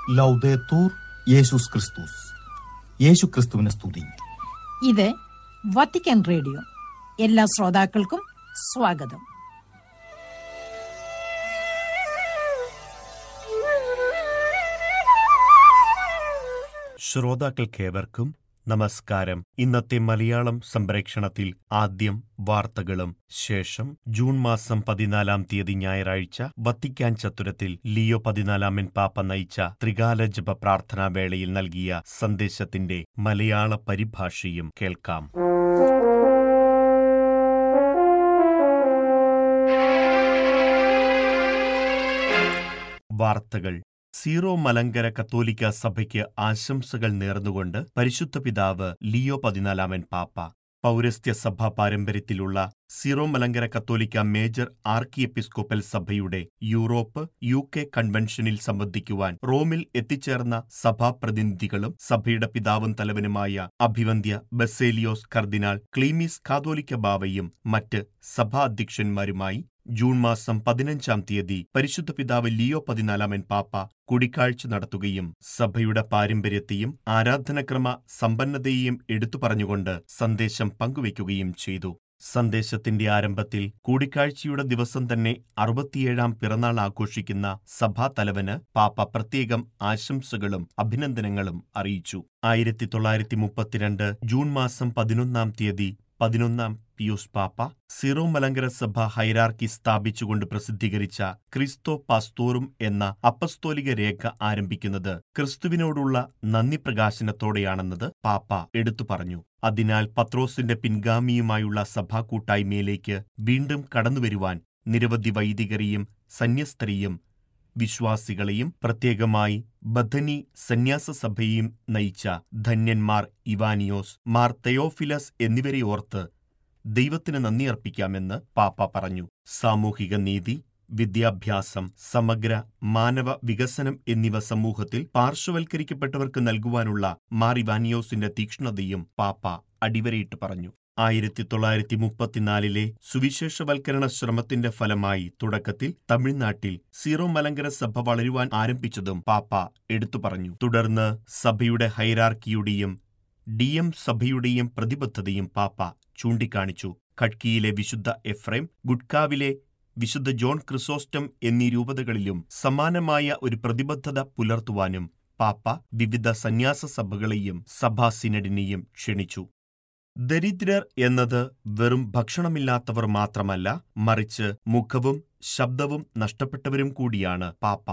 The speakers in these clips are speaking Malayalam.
ലൗദേത്തൂർ യേശുസ് ക്രിസ്തുസ് യേശു ക്രിസ്തുവിനെ സ്തുതി ഇത് വത്തിക്കാൻ റേഡിയോ എല്ലാ ശ്രോതാക്കൾക്കും സ്വാഗതം ശ്രോതാക്കൾക്കേവർക്കും നമസ്കാരം ഇന്നത്തെ മലയാളം സംപ്രേക്ഷണത്തിൽ ആദ്യം വാർത്തകളും ശേഷം ജൂൺ മാസം പതിനാലാം തീയതി ഞായറാഴ്ച വത്തിക്കാൻ ചത്തുരത്തിൽ ലിയോ പതിനാലാമൻ പാപ്പ നയിച്ച ത്രികാല ജപ പ്രാർത്ഥനാ വേളയിൽ നൽകിയ സന്ദേശത്തിന്റെ മലയാള പരിഭാഷയും കേൾക്കാം വാർത്തകൾ സീറോ മലങ്കര കത്തോലിക്ക സഭയ്ക്ക് ആശംസകൾ നേർന്നുകൊണ്ട് പരിശുദ്ധ പിതാവ് ലിയോ പതിനാലാമൻ പാപ്പ പൗരസ്ത്യ സഭാ പാരമ്പര്യത്തിലുള്ള സീറോ മലങ്കര കത്തോലിക്ക മേജർ ആർക്കി എപ്പിസ്കോപ്പൽ സഭയുടെ യൂറോപ്പ് യു കെ കൺവെൻഷനിൽ സംബന്ധിക്കുവാൻ റോമിൽ എത്തിച്ചേർന്ന സഭാപ്രതിനിധികളും സഭയുടെ പിതാവും തലവനുമായ അഭിവന്ദ്യ ബസേലിയോസ് കർദിനാൾ ക്ലീമിസ് കാതോലിക്ക ബാവയും മറ്റ് സഭാധ്യക്ഷന്മാരുമായി ജൂൺ മാസം പതിനഞ്ചാം തീയതി പരിശുദ്ധ പിതാവ് ലിയോ പതിനാലാമൻ പാപ്പ കൂടിക്കാഴ്ച നടത്തുകയും സഭയുടെ പാരമ്പര്യത്തെയും ആരാധനക്രമ സമ്പന്നതയെയും എടുത്തു പറഞ്ഞുകൊണ്ട് സന്ദേശം പങ്കുവയ്ക്കുകയും ചെയ്തു സന്ദേശത്തിന്റെ ആരംഭത്തിൽ കൂടിക്കാഴ്ചയുടെ ദിവസം തന്നെ അറുപത്തിയേഴാം പിറന്നാൾ ആഘോഷിക്കുന്ന സഭാതലവന് പാപ്പ പ്രത്യേകം ആശംസകളും അഭിനന്ദനങ്ങളും അറിയിച്ചു ആയിരത്തി തൊള്ളായിരത്തി മുപ്പത്തിരണ്ട് ജൂൺ മാസം പതിനൊന്നാം തീയതി പതിനൊന്നാം പിയൂസ് പാപ്പ സിറോ മലങ്കര സഭ ഹൈറാർക്കി സ്ഥാപിച്ചുകൊണ്ട് പ്രസിദ്ധീകരിച്ച ക്രിസ്തോ പാസ്തോറും എന്ന അപ്പസ്തോലിക രേഖ ആരംഭിക്കുന്നത് ക്രിസ്തുവിനോടുള്ള നന്ദി പ്രകാശനത്തോടെയാണെന്നത് പാപ്പ എടുത്തു പറഞ്ഞു അതിനാൽ പത്രോസിന്റെ പിൻഗാമിയുമായുള്ള സഭാ കൂട്ടായ്മയിലേക്ക് വീണ്ടും കടന്നുവരുവാൻ നിരവധി വൈദികരെയും സന്യസ്തരെയും വിശ്വാസികളെയും പ്രത്യേകമായി ബഥനി സന്യാസ സഭയെയും നയിച്ച ധന്യന്മാർ ഇവാനിയോസ് മാർ തെയോഫിലസ് എന്നിവരെ ഓർത്ത് ദൈവത്തിന് നന്ദി അർപ്പിക്കാമെന്ന് പാപ്പ പറഞ്ഞു സാമൂഹിക നീതി വിദ്യാഭ്യാസം സമഗ്ര മാനവ വികസനം എന്നിവ സമൂഹത്തിൽ പാർശ്വവൽക്കരിക്കപ്പെട്ടവർക്ക് നൽകുവാനുള്ള മാർ ഇവാനിയോസിന്റെ തീക്ഷ്ണതയും പാപ്പ അടിവരയിട്ട് പറഞ്ഞു ആയിരത്തി തൊള്ളായിരത്തി മുപ്പത്തിനാലിലെ സുവിശേഷവൽക്കരണ ശ്രമത്തിന്റെ ഫലമായി തുടക്കത്തിൽ തമിഴ്നാട്ടിൽ സീറോ മലങ്കര സഭ വളരുവാൻ ആരംഭിച്ചതും പാപ്പ എടുത്തു പറഞ്ഞു തുടർന്ന് സഭയുടെ ഹൈറാർക്കിയുടെയും ഡി എം സഭയുടെയും പ്രതിബദ്ധതയും പാപ്പ ചൂണ്ടിക്കാണിച്ചു ഖഡ്കിയിലെ വിശുദ്ധ എഫ്രൈം ഗുഡ്കാവിലെ വിശുദ്ധ ജോൺ ക്രിസോസ്റ്റം എന്നീ രൂപതകളിലും സമാനമായ ഒരു പ്രതിബദ്ധത പുലർത്തുവാനും പാപ്പ വിവിധ സന്യാസ സഭകളെയും സഭാ സിനഡിനെയും ക്ഷണിച്ചു ദരിദ്രർ എന്നത് വെറും ഭക്ഷണമില്ലാത്തവർ മാത്രമല്ല മറിച്ച് മുഖവും ശബ്ദവും നഷ്ടപ്പെട്ടവരും കൂടിയാണ് പാപ്പ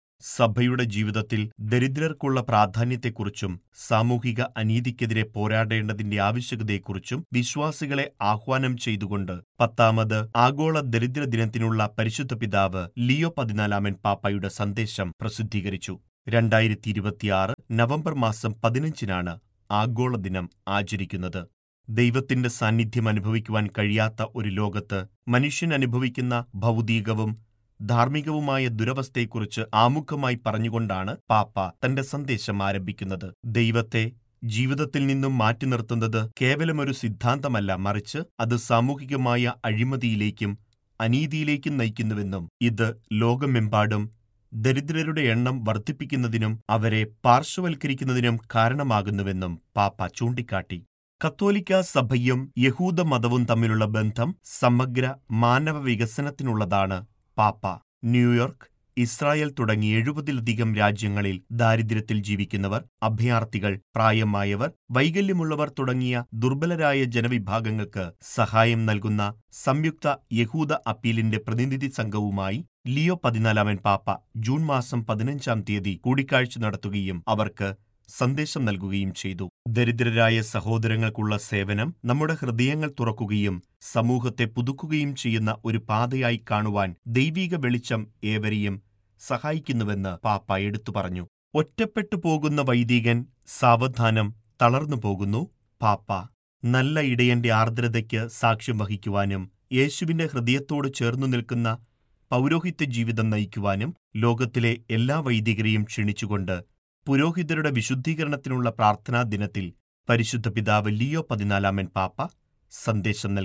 സഭയുടെ ജീവിതത്തിൽ ദരിദ്രർക്കുള്ള പ്രാധാന്യത്തെക്കുറിച്ചും സാമൂഹിക അനീതിക്കെതിരെ പോരാടേണ്ടതിന്റെ ആവശ്യകതയെക്കുറിച്ചും വിശ്വാസികളെ ആഹ്വാനം ചെയ്തുകൊണ്ട് പത്താമത് ആഗോള ദരിദ്ര ദിനത്തിനുള്ള പരിശുദ്ധ പിതാവ് ലിയോ പതിനാലാമൻ പാപ്പയുടെ സന്ദേശം പ്രസിദ്ധീകരിച്ചു രണ്ടായിരത്തി ഇരുപത്തിയാറ് നവംബർ മാസം പതിനഞ്ചിനാണ് ആഗോള ദിനം ആചരിക്കുന്നത് ദൈവത്തിന്റെ സാന്നിധ്യം അനുഭവിക്കുവാൻ കഴിയാത്ത ഒരു ലോകത്ത് മനുഷ്യൻ അനുഭവിക്കുന്ന ഭൗതികവും ധാർമ്മികവുമായ ദുരവസ്ഥയെക്കുറിച്ച് ആമുഖമായി പറഞ്ഞുകൊണ്ടാണ് പാപ്പ തന്റെ സന്ദേശം ആരംഭിക്കുന്നത് ദൈവത്തെ ജീവിതത്തിൽ നിന്നും മാറ്റി നിർത്തുന്നത് കേവലമൊരു സിദ്ധാന്തമല്ല മറിച്ച് അത് സാമൂഹികമായ അഴിമതിയിലേക്കും അനീതിയിലേക്കും നയിക്കുന്നുവെന്നും ഇത് ലോകമെമ്പാടും ദരിദ്രരുടെ എണ്ണം വർദ്ധിപ്പിക്കുന്നതിനും അവരെ പാർശ്വവൽക്കരിക്കുന്നതിനും കാരണമാകുന്നുവെന്നും പാപ്പ ചൂണ്ടിക്കാട്ടി കത്തോലിക്ക സഭയും യഹൂദ മതവും തമ്മിലുള്ള ബന്ധം സമഗ്ര മാനവ വികസനത്തിനുള്ളതാണ് പാപ്പ ന്യൂയോർക്ക് ഇസ്രായേൽ തുടങ്ങി എഴുപതിലധികം രാജ്യങ്ങളിൽ ദാരിദ്ര്യത്തിൽ ജീവിക്കുന്നവർ അഭയാർത്ഥികൾ പ്രായമായവർ വൈകല്യമുള്ളവർ തുടങ്ങിയ ദുർബലരായ ജനവിഭാഗങ്ങൾക്ക് സഹായം നൽകുന്ന സംയുക്ത യഹൂദ അപ്പീലിന്റെ പ്രതിനിധി സംഘവുമായി ലിയോ പതിനാലാമൻ പാപ്പ ജൂൺ മാസം പതിനഞ്ചാം തീയതി കൂടിക്കാഴ്ച നടത്തുകയും അവർക്ക് സന്ദേശം നൽകുകയും ചെയ്തു ദരിദ്രരായ സഹോദരങ്ങൾക്കുള്ള സേവനം നമ്മുടെ ഹൃദയങ്ങൾ തുറക്കുകയും സമൂഹത്തെ പുതുക്കുകയും ചെയ്യുന്ന ഒരു പാതയായി കാണുവാൻ ദൈവിക വെളിച്ചം ഏവരെയും സഹായിക്കുന്നുവെന്ന് പാപ്പ എടുത്തു പറഞ്ഞു ഒറ്റപ്പെട്ടു പോകുന്ന വൈദികൻ സാവധാനം തളർന്നു പോകുന്നു പാപ്പ നല്ല ഇടയന്റെ ആർദ്രതയ്ക്ക് സാക്ഷ്യം വഹിക്കുവാനും യേശുവിന്റെ ഹൃദയത്തോട് ചേർന്നു നിൽക്കുന്ന പൗരോഹിത്യ ജീവിതം നയിക്കുവാനും ലോകത്തിലെ എല്ലാ വൈദികരെയും ക്ഷണിച്ചുകൊണ്ട് പുരോഹിതരുടെ വിശുദ്ധീകരണത്തിനുള്ള പ്രാർത്ഥനാ ദിനത്തിൽ പരിശുദ്ധ പിതാവ് ലിയോ പതിനാലാമൻ പാപ്പ സന്ദേശം നൽകി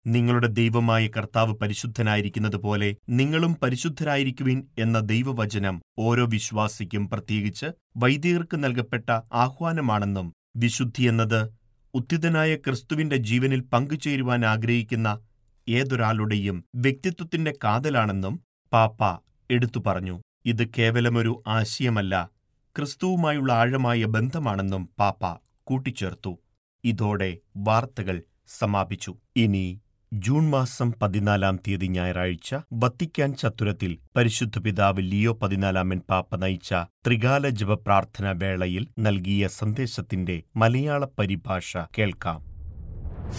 നിങ്ങളുടെ ദൈവമായ കർത്താവ് പരിശുദ്ധനായിരിക്കുന്നത് പോലെ നിങ്ങളും പരിശുദ്ധരായിരിക്കുവിൻ എന്ന ദൈവവചനം ഓരോ വിശ്വാസിക്കും പ്രത്യേകിച്ച് വൈദികർക്ക് നൽകപ്പെട്ട ആഹ്വാനമാണെന്നും വിശുദ്ധി എന്നത് ഉത്തിതനായ ക്രിസ്തുവിന്റെ ജീവനിൽ പങ്കുചേരുവാൻ ആഗ്രഹിക്കുന്ന ഏതൊരാളുടെയും വ്യക്തിത്വത്തിന്റെ കാതലാണെന്നും പാപ്പ എടുത്തു പറഞ്ഞു ഇത് കേവലമൊരു ആശയമല്ല ക്രിസ്തുവുമായുള്ള ആഴമായ ബന്ധമാണെന്നും പാപ്പ കൂട്ടിച്ചേർത്തു ഇതോടെ വാർത്തകൾ സമാപിച്ചു ഇനി ജൂൺ മാസം പതിനാലാം തീയതി ഞായറാഴ്ച വത്തിക്കാൻ ചത്തുരത്തിൽ പരിശുദ്ധ പിതാവ് ലിയോ പതിനാലാമൻ പാപ്പ നയിച്ച ത്രികാല ജപ പ്രാർത്ഥനാ വേളയിൽ നൽകിയ സന്ദേശത്തിന്റെ മലയാള പരിഭാഷ കേൾക്കാം